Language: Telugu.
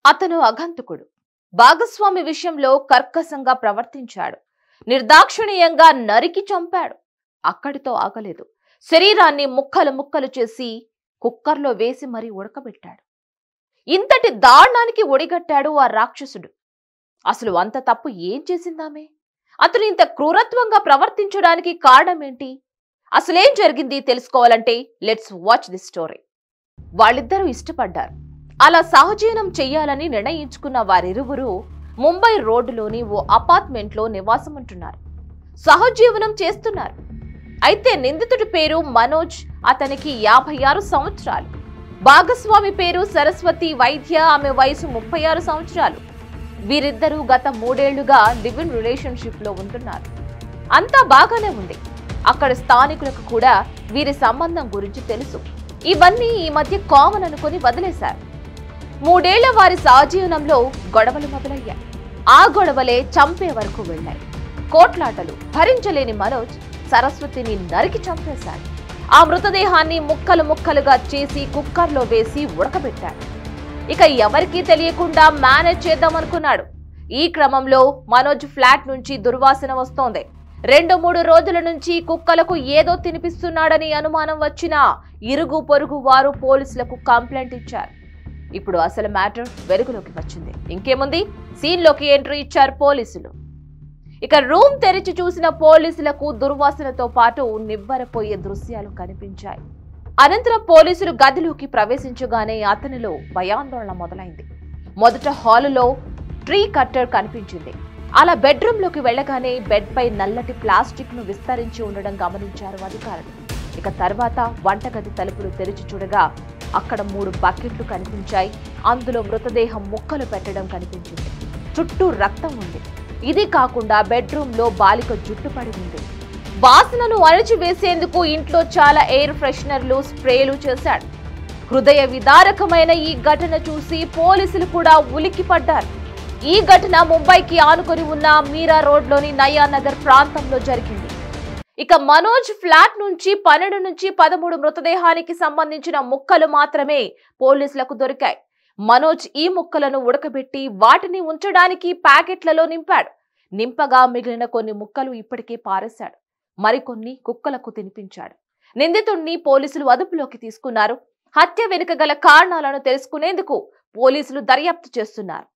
అతను అగంతకుడు భాగస్వామి విషయంలో కర్కశంగా ప్రవర్తించాడు నిర్దాక్షిణీయంగా నరికి చంపాడు అక్కడితో ఆగలేదు శరీరాన్ని ముక్కలు ముక్కలు చేసి కుక్కర్లో వేసి మరీ ఉడకబెట్టాడు ఇంతటి దారుణానికి ఒడిగట్టాడు ఆ రాక్షసుడు అసలు అంత తప్పు ఏం చేసిందామే అతను ఇంత క్రూరత్వంగా ప్రవర్తించడానికి కారణం ఏంటి అసలేం జరిగింది తెలుసుకోవాలంటే లెట్స్ వాచ్ ది స్టోరీ వాళ్ళిద్దరూ ఇష్టపడ్డారు అలా సహజీవనం చెయ్యాలని నిర్ణయించుకున్న వారిరువురు ముంబై రోడ్డులోని ఓ అపార్ట్మెంట్లో నివాసం ఉంటున్నారు సహజీవనం చేస్తున్నారు అయితే నిందితుడి పేరు మనోజ్ అతనికి యాభై ఆరు సంవత్సరాలు భాగస్వామి పేరు సరస్వతి వైద్య ఆమె వయసు ముప్పై ఆరు సంవత్సరాలు వీరిద్దరూ గత మూడేళ్లుగా లివ్ ఇన్ రిలేషన్షిప్ లో ఉంటున్నారు అంతా బాగానే ఉంది అక్కడ స్థానికులకు కూడా వీరి సంబంధం గురించి తెలుసు ఇవన్నీ ఈ మధ్య కామన్ అనుకుని వదిలేశారు మూడేళ్ల వారి సహజీవనంలో గొడవలు మొదలయ్యాయి ఆ గొడవలే చంపే వరకు వెళ్ళాయి కోట్లాటలు భరించలేని మనోజ్ సరస్వతిని నరికి చంపేశాడు ఆ మృతదేహాన్ని ముక్కలు ముక్కలుగా చేసి కుక్కర్లో వేసి ఉడకబెట్టాడు ఇక ఎవరికీ తెలియకుండా మేనేజ్ చేద్దామనుకున్నాడు ఈ క్రమంలో మనోజ్ ఫ్లాట్ నుంచి దుర్వాసన వస్తోంది రెండు మూడు రోజుల నుంచి కుక్కలకు ఏదో తినిపిస్తున్నాడని అనుమానం వచ్చినా ఇరుగు పొరుగు వారు పోలీసులకు కంప్లైంట్ ఇచ్చారు ఇప్పుడు అసలు మ్యాటర్ వెలుగులోకి వచ్చింది ఇంకేముంది సీన్లోకి ఎంట్రీ ఇచ్చారు పోలీసులు ఇక రూమ్ తెరిచి చూసిన పోలీసులకు దుర్వాసనతో పాటు నివ్వరపోయే దృశ్యాలు కనిపించాయి అనంతరం పోలీసులు గదిలోకి ప్రవేశించగానే అతనిలో భయాందోళన మొదలైంది మొదట హాలులో ట్రీ కట్టర్ కనిపించింది అలా బెడ్రూమ్ లోకి వెళ్ళగానే బెడ్ పై నల్లటి ప్లాస్టిక్ ను విస్తరించి ఉండడం గమనించారు అధికారులు ఇక తర్వాత వంటగది తలుపులు తెరిచి చూడగా అక్కడ మూడు బకెట్లు కనిపించాయి అందులో మృతదేహం ముక్కలు పెట్టడం కనిపించింది చుట్టూ రక్తం ఉంది ఇది కాకుండా బెడ్రూమ్ లో బాలిక జుట్టు పడి ఉంది వాసనను అణచివేసేందుకు ఇంట్లో చాలా ఎయిర్ ఫ్రెషనర్లు స్ప్రేలు చేశాడు హృదయ విదారకమైన ఈ ఘటన చూసి పోలీసులు కూడా ఉలిక్కిపడ్డారు ఈ ఘటన ముంబైకి ఆనుకొని ఉన్న మీరా రోడ్లోని నయానగర్ ప్రాంతంలో జరిగింది ఇక మనోజ్ ఫ్లాట్ నుంచి పన్నెండు నుంచి పదమూడు మృతదేహానికి సంబంధించిన ముక్కలు మాత్రమే పోలీసులకు దొరికాయి మనోజ్ ఈ ముక్కలను ఉడకబెట్టి వాటిని ఉంచడానికి ప్యాకెట్లలో నింపాడు నింపగా మిగిలిన కొన్ని ముక్కలు ఇప్పటికే పారేశాడు మరికొన్ని కుక్కలకు తినిపించాడు నిందితుణ్ణి పోలీసులు అదుపులోకి తీసుకున్నారు హత్య వెనుక గల కారణాలను తెలుసుకునేందుకు పోలీసులు దర్యాప్తు చేస్తున్నారు